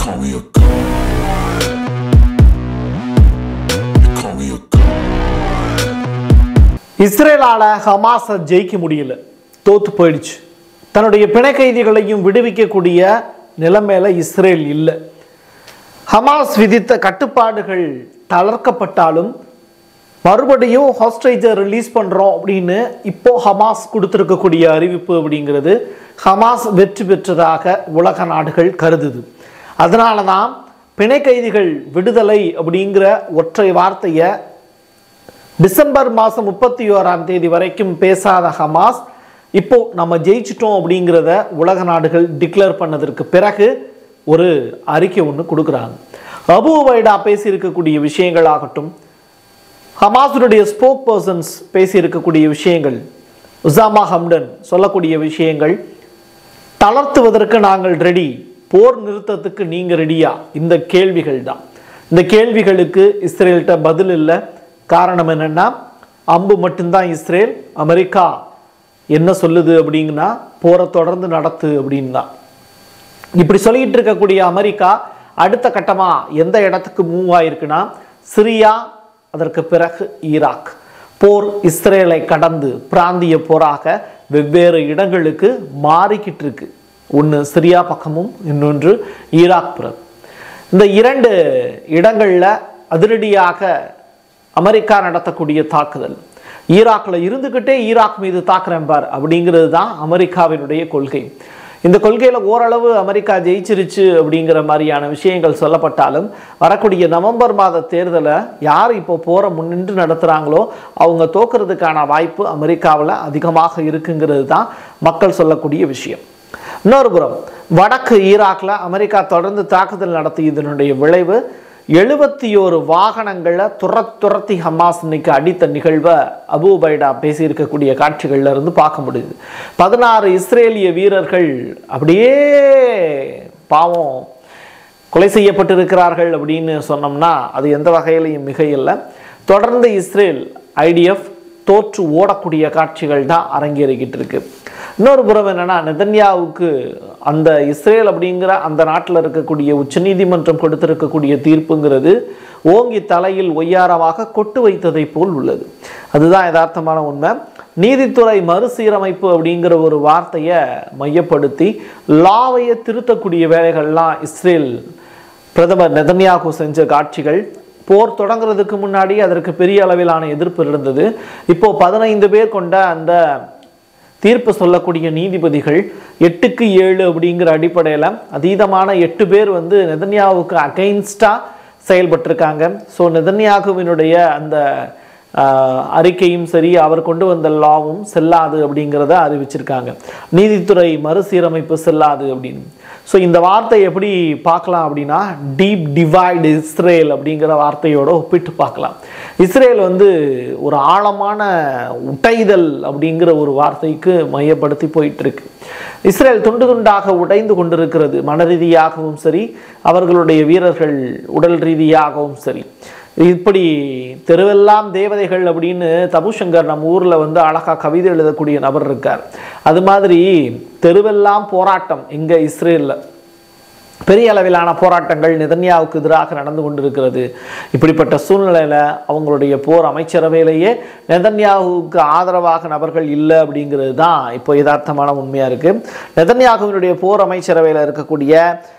call me a god. You call me a god. இஸ்ரேலால ஹமாஸை ஜெயிக்க முடியல தோத்து போயிடுச்சு தன்னுடைய பிணை கைதிகளையும் விடுவிக்கக்கூடிய நிலைமையில இஸ்ரேல் இல்லை ஹமாஸ் விதித்த கட்டுப்பாடுகள் தளர்க்கப்பட்டாலும் மறுபடியும் ஹாஸ்டேஜை ரிலீஸ் பண்ணுறோம் அப்படின்னு இப்போ ஹமாஸ் கொடுத்துருக்கக்கூடிய அறிவிப்பு அப்படிங்கிறது ஹமாஸ் வெற்றி பெற்றதாக உலக நாடுகள் கருதுது அதனால தான் பிணை கைதிகள் விடுதலை அப்படிங்கிற ஒற்றை வார்த்தையை டிசம்பர் மாதம் முப்பத்தி ஓராம் தேதி வரைக்கும் பேசாத ஹமாஸ் இப்போ நம்ம ஜெயிச்சிட்டோம் அப்படிங்கிறத உலக நாடுகள் டிக்ளேர் பண்ணதற்கு பிறகு ஒரு அறிக்கை ஒன்று கொடுக்குறாங்க அபு வைடா பேசியிருக்கக்கூடிய விஷயங்கள் ஆகட்டும் ஹமாஸுடைய ஸ்போக் பர்சன்ஸ் பேசியிருக்கக்கூடிய விஷயங்கள் உசாமா ஹம்டன் சொல்லக்கூடிய விஷயங்கள் தளர்த்துவதற்கு நாங்கள் ரெடி போர் நிறுத்தத்துக்கு நீங்க ரெடியா இந்த கேள்விகள் தான் இந்த கேள்விகளுக்கு இஸ்ரேல்கிட்ட பதில் இல்லை காரணம் என்னன்னா அம்பு மட்டும்தான் இஸ்ரேல் அமெரிக்கா என்ன சொல்லுது அப்படிங்கன்னா போரை தொடர்ந்து நடத்து அப்படின்னு தான் இப்படி சொல்லிட்டு இருக்கக்கூடிய அமெரிக்கா அடுத்த கட்டமா எந்த இடத்துக்கு மூவ் ஆயிருக்குன்னா சிரியா அதற்கு பிறகு ஈராக் போர் இஸ்ரேலை கடந்து பிராந்திய போராக வெவ்வேறு இடங்களுக்கு மாறிக்கிட்டு இருக்கு ஒன்று சிரியா பக்கமும் இன்னொன்று ஈராக் புறம் இந்த இரண்டு இடங்களில் அதிரடியாக அமெரிக்கா நடத்தக்கூடிய தாக்குதல் ஈராக்கில் இருந்துக்கிட்டே ஈராக் மீது தாக்குறேன் பார் அப்படிங்கிறது தான் அமெரிக்காவினுடைய கொள்கை இந்த கொள்கையில் ஓரளவு அமெரிக்கா ஜெயிச்சிருச்சு அப்படிங்கிற மாதிரியான விஷயங்கள் சொல்லப்பட்டாலும் வரக்கூடிய நவம்பர் மாத தேர்தலை யார் இப்போ போரை முன்னின்று நடத்துகிறாங்களோ அவங்க தோக்கிறதுக்கான வாய்ப்பு அமெரிக்காவில் அதிகமாக இருக்குங்கிறது தான் மக்கள் சொல்லக்கூடிய விஷயம் இன்னொரு புறம் வடக்கு ஈராக்ல அமெரிக்கா தொடர்ந்து தாக்குதல் நடத்தியதனுடைய விளைவு எழுபத்தி ஒரு வாகனங்களை துர துரத்தி ஹமாஸ் இன்னைக்கு அடித்த நிகழ்வை அபு பைடா பேசியிருக்கக்கூடிய காட்சிகள்ல இருந்து பார்க்க முடியுது பதினாறு இஸ்ரேலிய வீரர்கள் அப்படியே பாவம் கொலை செய்யப்பட்டிருக்கிறார்கள் அப்படின்னு சொன்னோம்னா அது எந்த வகையிலையும் மிக இல்லை தொடர்ந்து இஸ்ரேல் ஐடிஎஃப் தோற்று ஓடக்கூடிய காட்சிகள் தான் அரங்கேறிக்கிட்டு இருக்கு இன்னொரு புறம் என்னன்னா நெதன்யாவுக்கு அந்த இஸ்ரேல் அப்படிங்கிற அந்த நாட்டில் இருக்கக்கூடிய உச்சநீதிமன்றம் கொடுத்திருக்கக்கூடிய தீர்ப்புங்கிறது ஓங்கி தலையில் ஒய்யாரமாக கொட்டு வைத்ததை போல் உள்ளது அதுதான் யதார்த்தமான உண்மை நீதித்துறை மறுசீரமைப்பு அப்படிங்கிற ஒரு வார்த்தையை மையப்படுத்தி லாவையை திருத்தக்கூடிய வேலைகள்லாம் இஸ்ரேல் பிரதமர் நெதன்யாகு செஞ்ச காட்சிகள் போர் தொடங்குறதுக்கு முன்னாடி அதற்கு பெரிய அளவிலான எதிர்ப்பு இருந்தது இப்போ பதினைந்து பேர் கொண்ட அந்த தீர்ப்பு சொல்லக்கூடிய நீதிபதிகள் எட்டுக்கு ஏழு அப்படிங்கிற அடிப்படையில் அதீதமான எட்டு பேர் வந்து நெதன்யாவுக்கு அகைன்ஸ்டாக செயல்பட்டிருக்காங்க ஸோ நெதன்யாகுவினுடைய அந்த ஆஹ், அறிக்கையும் சரி அவர் கொண்டு வந்த லாவும் செல்லாது அப்படிங்கிறத அறிவிச்சிருக்காங்க நீதித்துறை மறுசீரமைப்பு செல்லாது அப்படின்னு ஸோ இந்த வார்த்தை எப்படி பார்க்கலாம் அப்படின்னா டீப் டிவைடு இஸ்ரேல் அப்படிங்கிற வார்த்தையோட ஒப்பிட்டு பார்க்கலாம் இஸ்ரேல் வந்து ஒரு ஆழமான உடைதல் அப்படிங்கிற ஒரு வார்த்தைக்கு மையப்படுத்தி போயிட்டு இருக்கு இஸ்ரேல் துண்டு துண்டாக உடைந்து கொண்டிருக்கிறது மன ரீதியாகவும் சரி அவர்களுடைய வீரர்கள் உடல் ரீதியாகவும் சரி இப்படி தெருவெல்லாம் தேவதைகள் அப்படின்னு தபுசங்கர் நம்ம ஊரில் வந்து அழகா கவிதை எழுதக்கூடிய நபர் இருக்கார் அது மாதிரி தெருவெல்லாம் போராட்டம் எங்க இஸ்ரேலில் பெரிய அளவிலான போராட்டங்கள் நெதன்யாவுக்கு எதிராக நடந்து கொண்டிருக்கிறது இப்படிப்பட்ட சூழ்நிலையில் அவங்களுடைய போர் அமைச்சரவையிலேயே நெதன்யாவுக்கு ஆதரவாக நபர்கள் இல்லை அப்படிங்கிறது தான் இப்போ யதார்த்தமான உண்மையாக இருக்குது நெதன்யாகுவினுடைய போர் அமைச்சரவையில் இருக்கக்கூடிய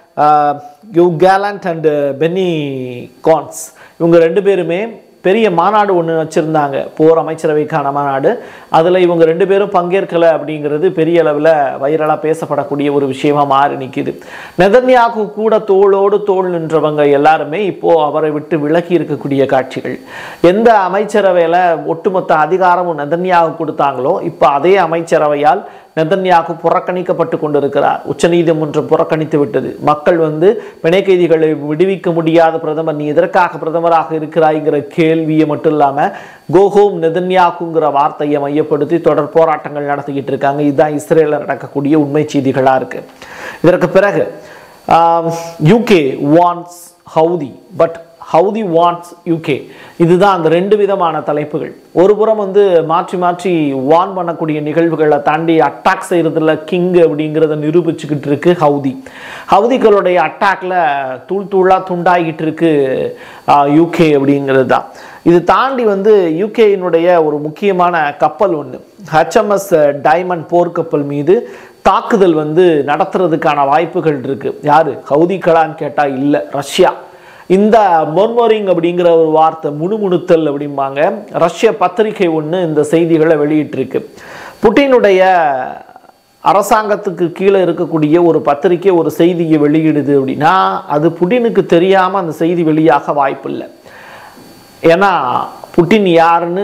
யூ கேலண்ட் அண்டு பென்னி கான்ஸ் இவங்க ரெண்டு பேருமே பெரிய மாநாடு ஒன்று வச்சுருந்தாங்க போர் அமைச்சரவைக்கான மாநாடு அதில் இவங்க ரெண்டு பேரும் பங்கேற்கலை அப்படிங்கிறது பெரிய அளவில் வைரலாக பேசப்படக்கூடிய ஒரு விஷயமா மாறி நிற்கிது நெதன்யாகு கூட தோளோடு தோள் நின்றவங்க எல்லாருமே இப்போது அவரை விட்டு விலகி இருக்கக்கூடிய காட்சிகள் எந்த அமைச்சரவையில் ஒட்டுமொத்த அதிகாரமும் நெதன்யாகு கொடுத்தாங்களோ இப்போ அதே அமைச்சரவையால் நெதன்யாகு புறக்கணிக்கப்பட்டு கொண்டிருக்கிறார் உச்சநீதிமன்றம் புறக்கணித்து விட்டது மக்கள் வந்து பிணை கைதிகளை விடுவிக்க முடியாத பிரதமர் நீ எதற்காக பிரதமராக இருக்கிறாய்ங்கிற கேள்வியை மட்டும் இல்லாமல் கோஹோம் நெதன்யாகுங்கிற வார்த்தையை மையப்படுத்தி தொடர் போராட்டங்கள் நடத்திக்கிட்டு இருக்காங்க இதுதான் இஸ்ரேலில் நடக்கக்கூடிய உண்மை செய்திகளாக இருக்கு இதற்கு பிறகு யூகே வான்ஸ் ஹவுதி பட் ஹவுதி வான்ஸ் யூகே இதுதான் அந்த ரெண்டு விதமான தலைப்புகள் ஒரு புறம் வந்து மாற்றி மாற்றி வான் பண்ணக்கூடிய நிகழ்வுகளை தாண்டி அட்டாக் செய்கிறதுல கிங் அப்படிங்கிறத நிரூபிச்சுக்கிட்டு இருக்கு ஹவுதி ஹவுதிகளுடைய அட்டாக்ல தூள் தூளாக துண்டாகிட்டு இருக்கு யூகே அப்படிங்கிறது தான் இது தாண்டி வந்து யூகேயினுடைய ஒரு முக்கியமான கப்பல் ஒன்று ஹெச்எம்எஸ் டைமண்ட் போர்க்கப்பல் மீது தாக்குதல் வந்து நடத்துறதுக்கான வாய்ப்புகள் இருக்கு யாரு ஹவுதிகளான்னு கேட்டா இல்லை ரஷ்யா இந்த மொர்மோரிங் அப்படிங்கிற ஒரு வார்த்தை முணுமுணுத்தல் அப்படிம்பாங்க ரஷ்ய பத்திரிகை ஒன்று இந்த செய்திகளை வெளியிட்டிருக்கு புட்டினுடைய அரசாங்கத்துக்கு கீழே இருக்கக்கூடிய ஒரு பத்திரிகை ஒரு செய்தியை வெளியிடுது அப்படின்னா அது புட்டினுக்கு தெரியாமல் அந்த செய்தி வெளியாக வாய்ப்பில்லை ஏன்னா புட்டின் யாருன்னு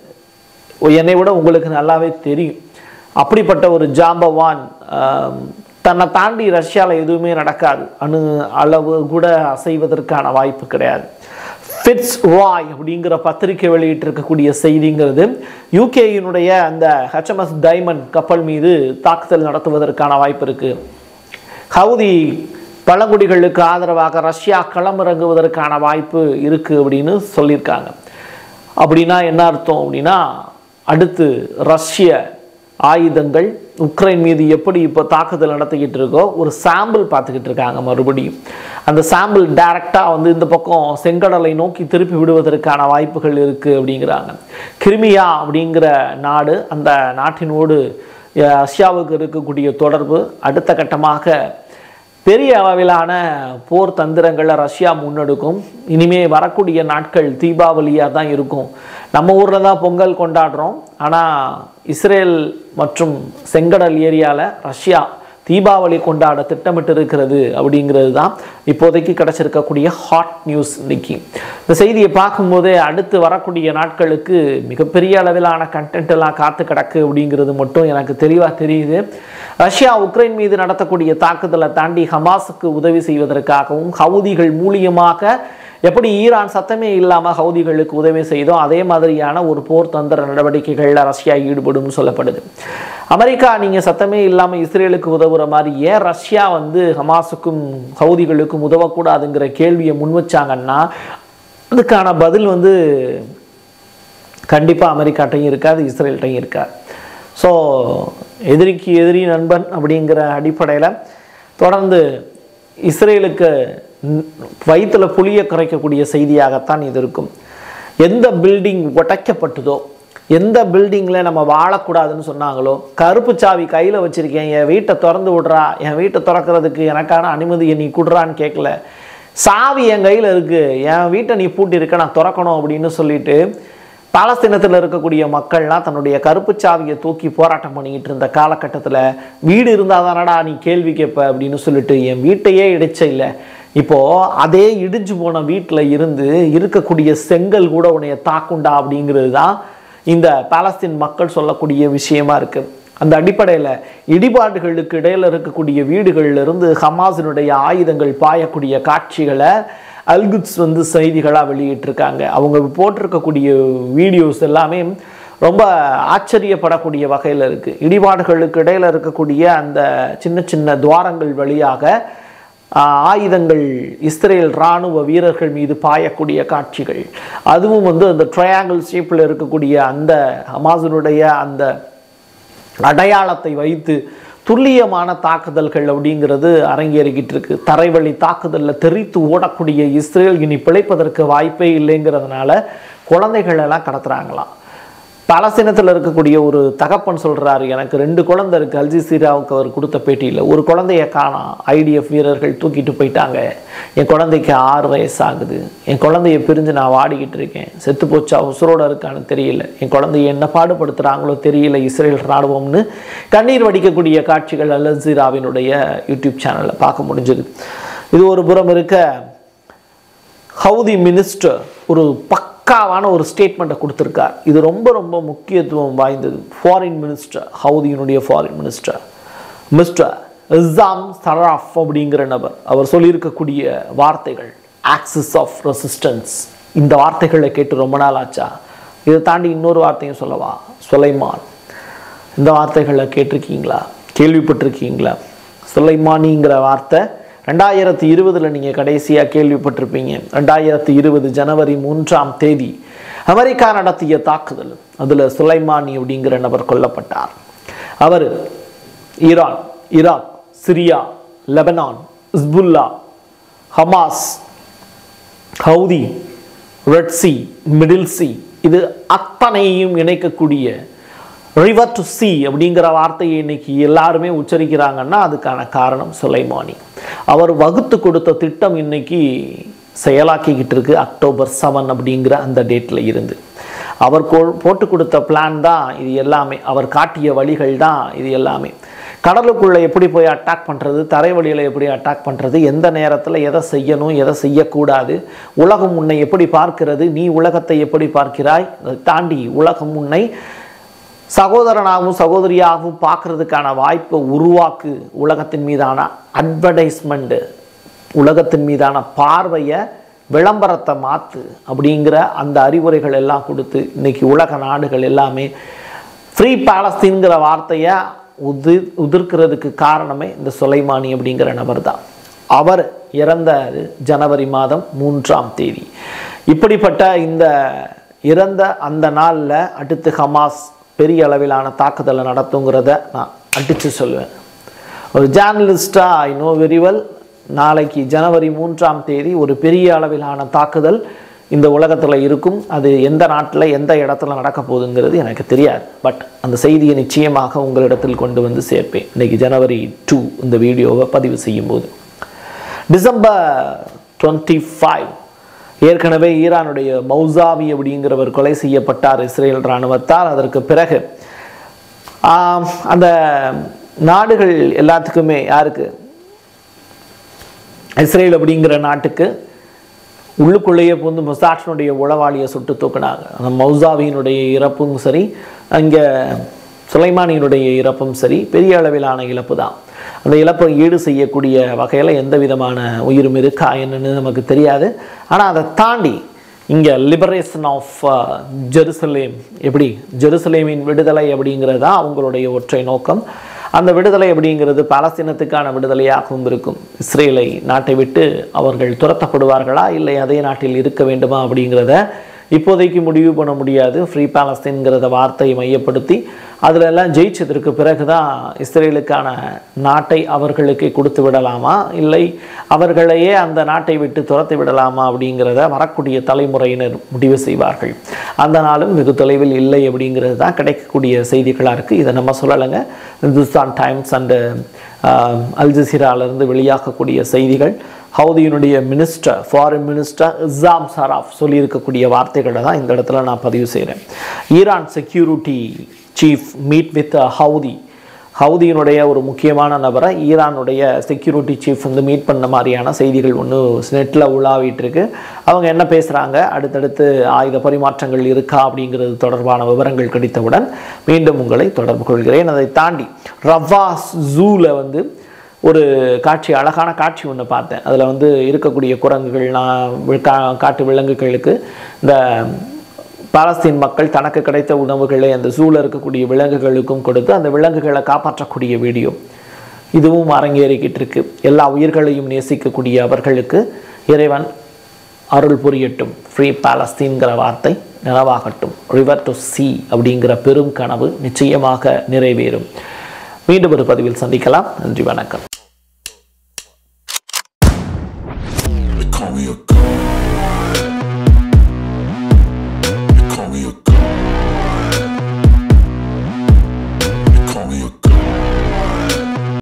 என்னை விட உங்களுக்கு நல்லாவே தெரியும் அப்படிப்பட்ட ஒரு ஜாம்பவான் ஆம், தன்னை தாண்டி ரஷ்யாவில் எதுவுமே நடக்காது அணு அளவு கூட அசைவதற்கான வாய்ப்பு கிடையாது ஃபிட்ஸ் ராய் அப்படிங்கிற பத்திரிகை வெளியிட்டிருக்கக்கூடிய செய்திங்கிறது யூகேயினுடைய அந்த ஹெச்எம்எஸ் டைமண்ட் கப்பல் மீது தாக்குதல் நடத்துவதற்கான வாய்ப்பு இருக்கு ஹவுதி பழங்குடிகளுக்கு ஆதரவாக ரஷ்யா களமிறங்குவதற்கான வாய்ப்பு இருக்கு அப்படின்னு சொல்லியிருக்காங்க அப்படின்னா என்ன அர்த்தம் அப்படின்னா அடுத்து ரஷ்ய ஆயுதங்கள் உக்ரைன் மீது எப்படி இப்போ தாக்குதல் நடத்திக்கிட்டு இருக்கோ ஒரு சாம்பிள் பார்த்துக்கிட்டு இருக்காங்க மறுபடியும் அந்த சாம்பிள் டைரக்டாக வந்து இந்த பக்கம் செங்கடலை நோக்கி திருப்பி விடுவதற்கான வாய்ப்புகள் இருக்குது அப்படிங்கிறாங்க கிரிமியா அப்படிங்கிற நாடு அந்த நாட்டினோடு அஹ், ரஷ்யாவுக்கு இருக்கக்கூடிய தொடர்பு அடுத்த கட்டமாக பெரிய அளவிலான போர் தந்திரங்களை ரஷ்யா முன்னெடுக்கும் இனிமே வரக்கூடிய நாட்கள் தீபாவளியாக தான் இருக்கும் நம்ம ஊரில் தான் பொங்கல் கொண்டாடுறோம் ஆனால் இஸ்ரேல் மற்றும் செங்கடல் ஏரியாவில் ரஷ்யா தீபாவளி கொண்டாட திட்டமிட்டு இருக்கிறது அப்படிங்கிறது தான் இப்போதைக்கு கிடைச்சிருக்கக்கூடிய ஹாட் நியூஸ் இன்னைக்கு இந்த செய்தியை பார்க்கும்போதே அடுத்து வரக்கூடிய நாட்களுக்கு மிகப்பெரிய அளவிலான கண்டென்ட் எல்லாம் காத்து கிடக்கு அப்படிங்கிறது மட்டும் எனக்கு தெளிவாக தெரியுது ரஷ்யா உக்ரைன் மீது நடத்தக்கூடிய தாக்குதலை தாண்டி ஹமாஸுக்கு உதவி செய்வதற்காகவும் ஹவுதிகள் மூலியமாக எப்படி ஈரான் சத்தமே இல்லாமல் ஹவுதிகளுக்கு உதவி செய்தோ அதே மாதிரியான ஒரு போர் தந்திர நடவடிக்கைகளில் ரஷ்யா ஈடுபடும் சொல்லப்படுது அமெரிக்கா நீங்கள் சத்தமே இல்லாமல் இஸ்ரேலுக்கு உதவுற மாதிரி ஏன் ரஷ்யா வந்து ஹமாஸுக்கும் ஹவுதிகளுக்கும் உதவக்கூடாதுங்கிற கேள்வியை முன் வச்சாங்கன்னா அதுக்கான பதில் வந்து கண்டிப்பாக அமெரிக்காட்டையும் இருக்காது இஸ்ரேல்கிட்டையும் இருக்காது ஸோ எதிரிக்கு எதிரி நண்பன் அப்படிங்கிற அடிப்படையில் தொடர்ந்து இஸ்ரேலுக்கு வயிற்றுல புளிய குறைக்கக்கூடிய செய்தியாகத்தான் இது இருக்கும் எந்த பில்டிங் உடைக்கப்பட்டதோ எந்த பில்டிங்கில் நம்ம வாழக்கூடாதுன்னு சொன்னாங்களோ கருப்பு சாவி கையில் வச்சுருக்கேன் என் வீட்டை திறந்து விட்றா என் வீட்டை திறக்கிறதுக்கு எனக்கான அனுமதியை நீ கொடுறான்னு கேட்கல சாவி என் கையில் இருக்குது என் வீட்டை நீ பூட்டி இருக்க நான் திறக்கணும் அப்படின்னு சொல்லிட்டு பாலஸ்தீனத்தில் இருக்கக்கூடிய மக்கள்லாம் தன்னுடைய கருப்பு சாவியை தூக்கி போராட்டம் பண்ணிக்கிட்டு இருந்த காலகட்டத்தில் வீடு இருந்தால் தானடா நீ கேள்வி கேட்ப அப்படின்னு சொல்லிட்டு என் வீட்டையே இடிச்ச இல்லை இப்போ அதே இடிஞ்சு போன வீட்டில் இருந்து இருக்கக்கூடிய செங்கல் கூட உன்னைய தாக்குண்டா அப்படிங்கிறது தான் இந்த பாலஸ்தீன் மக்கள் சொல்லக்கூடிய விஷயமா இருக்கு அந்த அடிப்படையில் இடிபாடுகளுக்கு இடையில இருக்கக்கூடிய வீடுகள்ல இருந்து ஹமாஸினுடைய ஆயுதங்கள் பாயக்கூடிய காட்சிகளை அல்குட்ஸ் வந்து செய்திகளாக வெளியிட்டிருக்காங்க அவங்க போட்டிருக்கக்கூடிய வீடியோஸ் எல்லாமே ரொம்ப ஆச்சரியப்படக்கூடிய வகையில் இருக்குது இடிபாடுகளுக்கு இடையில இருக்கக்கூடிய அந்த சின்ன சின்ன துவாரங்கள் வழியாக ஆஹ், ஆயுதங்கள் இஸ்ரேல் இராணுவ வீரர்கள் மீது பாயக்கூடிய காட்சிகள் அதுவும் வந்து அந்த ட்ரையாங்கிள் ஷேப்பில் இருக்கக்கூடிய அந்த ஹமாஸினுடைய அந்த அடையாளத்தை வைத்து துல்லியமான தாக்குதல்கள் அப்படிங்கிறது அரங்கேறிக்கிட்டு இருக்கு தரைவழி தாக்குதலில் தெரித்து ஓடக்கூடிய இஸ்ரேல் இனி பிழைப்பதற்கு வாய்ப்பே இல்லைங்கிறதுனால குழந்தைகள் எல்லாம் கடத்துறாங்களாம் பாலஸ்தீனத்தில் இருக்கக்கூடிய ஒரு தகப்பன் சொல்றாரு எனக்கு ரெண்டு குழந்தை இருக்கு அல்ஜிசீராவுக்கு அவர் கொடுத்த பேட்டியில் ஒரு குழந்தைய காணோம் ஐடிஎஃப் வீரர்கள் தூக்கிட்டு போயிட்டாங்க என் குழந்தைக்கு ஆறு வயசு ஆகுது என் குழந்தைய பிரிஞ்சு நான் வாடிக்கிட்டு இருக்கேன் செத்து போச்சா உசுரோட இருக்கான்னு தெரியல என் குழந்தைய என்ன பாடுபடுத்துறாங்களோ தெரியல இஸ்ரேல் ராணுவம்னு கண்ணீர் வடிக்கக்கூடிய காட்சிகள் அல் ஜீராவினுடைய யூடியூப் சேனலில் பார்க்க முடிஞ்சது இது ஒரு புறம் இருக்க ஹவுதி மினிஸ்டர் ஒரு பக்காவான ஒரு ஸ்டேட்மெண்ட்டை கொடுத்துருக்கார் இது ரொம்ப ரொம்ப முக்கியத்துவம் வாய்ந்தது ஃபாரின் மினிஸ்டர் ஹவுதியினுடைய foreign minister mister Issam Sharaf அப்படிங்கிற நபர் அவர் சொல்லியிருக்கக்கூடிய வார்த்தைகள் ஆக்சிஸ் ஆஃப் ரெசிஸ்டன்ஸ் இந்த வார்த்தைகளை கேட்டு ரொம்ப நாள் ஆச்சா இதை தாண்டி இன்னொரு வார்த்தையும் சொல்லவா சுலைமான் இந்த வார்த்தைகளை கேட்டிருக்கீங்களா கேள்விப்பட்டிருக்கீங்களா சுலைமானிங்கிற வார்த்தை ரெண்டாயிரத்தி இருபதில் நீங்கள் கடைசியாக கேள்விப்பட்டிருப்பீங்க ரெண்டாயிரத்தி இருபது ஜனவரி மூன்றாம் தேதி அமெரிக்கா நடத்திய தாக்குதல் அதில் சுலைமானி அப்படிங்கிற நபர் கொல்லப்பட்டார் அவர் Iran Iraq Syria Lebanon Hezbollah Hamas Houthi red sea middle sea இது அத்தனையும் இணைக்கக்கூடிய ரிவர் டு சி அப்படிங்கிற வார்த்தையை இன்னைக்கு எல்லாருமே உச்சரிக்கிறாங்கன்னா அதுக்கான காரணம் சுலைமானி அவர் வகுத்து கொடுத்த திட்டம் இன்னைக்கு செயலாக்கிக்கிட்டு இருக்கு அக்டோபர் செவன் அப்படிங்கிற அந்த டேட்டில் இருந்து அவர் கோ- போட்டு கொடுத்த பிளான் தான் இது எல்லாமே அவர் காட்டிய வழிகள் தான் இது எல்லாமே கடலுக்குள்ளே எப்படி போய் அட்டாக் பண்ணுறது தரை வழியில் எப்படி அட்டாக் பண்ணுறது எந்த நேரத்தில் எதை செய்யணும் எதை செய்யக்கூடாது உலகம் உன்னை எப்படி பார்க்கிறது நீ உலகத்தை எப்படி பார்க்கிறாய் அதை தாண்டி உலகம் உன்னை சகோதரனாகவும் சகோதரியாகவும் பார்க்கறதுக்கான வாய்ப்பை உருவாக்கு உலகத்தின் மீதான அட்வர்டைஸ்மெண்ட்டு உலகத்தின் மீதான பார்வையை விளம்பரத்தை மாற்று அப்படிங்கிற அந்த அறிவுரைகள் எல்லாம் கொடுத்து இன்னைக்கு உலக நாடுகள் எல்லாமே ஃப்ரீ பாலஸ்தீன்கிற வார்த்தையை உதிர் உதிர்க்கிறதுக்கு காரணமே இந்த சுலைமானி அப்படிங்கிற நபர் தான் அவர் இறந்தார் ஜனவரி மாதம் மூன்றாம் தேதி இப்படிப்பட்ட இந்த இறந்த அந்த நாளில் அடுத்து ஹமாஸ் பெரிய அளவிலான தாக்குதலை நடத்துங்கிறத நான் அடித்து சொல்லுவேன் ஒரு ஜேர்னலிஸ்டாக ஐ நோ வெரி வெல் நாளைக்கு ஜனவரி மூன்றாம் தேதி ஒரு பெரிய அளவிலான தாக்குதல் இந்த உலகத்தில் இருக்கும் அது எந்த நாட்டில் எந்த இடத்துல நடக்க போகுதுங்கிறது எனக்கு தெரியாது பட் அந்த செய்தியை நிச்சயமாக உங்களிடத்தில் கொண்டு வந்து சேர்ப்பேன் இன்னைக்கு ஜனவரி டூ இந்த வீடியோவை பதிவு செய்யும்போது டிசம்பர் டுவெண்ட்டி ஃபைவ் ஏற்கனவே ஈரானுடைய மௌசாவி அப்படிங்கிறவர் கொலை செய்யப்பட்டார் இஸ்ரேல் இராணுவத்தால் அதற்கு பிறகு ஆம், அந்த நாடுகள் எல்லாத்துக்குமே யாருக்கு இஸ்ரேல் அப்படிங்கிற நாட்டுக்கு உள்ளுக்குள்ளேயே புந்து மொசாட்னுடைய உளவாளியை சுட்டு தூக்குனாங்க அந்த மௌசாவியினுடைய இறப்பும் சரி அங்கே சுலைமானியினுடைய இறப்பும் சரி பெரிய அளவிலான இழப்பு தான் அந்த இழப்பை ஈடு செய்யக்கூடிய வகையில் எந்த விதமான உயிரும் இருக்கா என்னன்னு நமக்கு தெரியாது ஆனால் அதை தாண்டி இங்கே லிபரேஷன் ஆஃப் ஜெருசலேம் எப்படி ஜெருசலேமின் விடுதலை அப்படிங்கிறது தான் அவங்களுடைய ஒற்றை நோக்கம் அந்த விடுதலை அப்படிங்கிறது பாலஸ்தீனத்துக்கான விடுதலையாகவும் இருக்கும் இஸ்ரேலை நாட்டை விட்டு அவர்கள் துரத்தப்படுவார்களா இல்லை அதே நாட்டில் இருக்க வேண்டுமா அப்படிங்கிறத இப்போதைக்கு முடிவு பண்ண முடியாது ஃப்ரீ பாலஸ்தீன்கிறத வார்த்தையை மையப்படுத்தி அதில் எல்லாம் ஜெயிச்சதற்கு பிறகு தான் இஸ்ரேலுக்கான நாட்டை அவர்களுக்கு கொடுத்து விடலாமா இல்லை அவர்களையே அந்த நாட்டை விட்டு துரத்தி விடலாமா அப்படிங்கிறத வரக்கூடிய தலைமுறையினர் முடிவு செய்வார்கள் அந்த நாளும் வெகு தொலைவில் இல்லை அப்படிங்கிறது தான் கிடைக்கக்கூடிய செய்திகளாக இருக்குது இதை நம்ம சொல்லலைங்க இந்துஸ்தான் டைம்ஸ் அண்டு அல் ஜசீராவிலிருந்து வெளியாகக்கூடிய செய்திகள் ஹவுதியினுடைய minister foreign minister Issam Sharaf சொல்லியிருக்கக்கூடிய வார்த்தைகளை தான் இந்த இடத்துல நான் பதிவு செய்கிறேன் Iran security chief meet with Houthi ஹவுதியினுடைய ஒரு முக்கியமான நபரை ஈரானுடைய செக்யூரிட்டி சீஃப் வந்து மீட் பண்ண மாதிரியான செய்திகள் ஒன்று நெட்டில் உலாவிட்டு இருக்கு அவங்க என்ன பேசுகிறாங்க அடுத்தடுத்து ஆயுத பரிமாற்றங்கள் இருக்கா அப்படிங்கிறது தொடர்பான விவரங்கள் கிடைத்தவுடன் மீண்டும் உங்களை தொடர்பு கொள்கிறேன் அதை தாண்டி ரவாஸ் ஜூவில் வந்து ஒரு காட்சி அழகான காட்சி ஒன்று பார்த்தேன் அதில் வந்து இருக்கக்கூடிய குரங்குகள் நான் வி- கா- காட்டு விலங்குகளுக்கு இந்த பாலஸ்தீன் மக்கள் தனக்கு கிடைத்த உணவுகளை அந்த ஜூல இருக்கக்கூடிய விலங்குகளுக்கும் கொடுத்து அந்த விலங்குகளை காப்பாற்றக்கூடிய வீடியோ இதுவும் அரங்கேறிக்கிட்டு இருக்கு எல்லா உயிர்களையும் நேசிக்கக்கூடிய அவர்களுக்கு இறைவன் அருள் புரியட்டும் ஃப்ரீ பாலஸ்தீன்கிற வார்த்தை நினைவாகட்டும் ரிவர் டு சி அப்படிங்கிற பெரும் கனவு நிச்சயமாக நிறைவேறும் மீண்டும் ஒரு பதிவில் சந்திக்கலாம் நன்றி வணக்கம்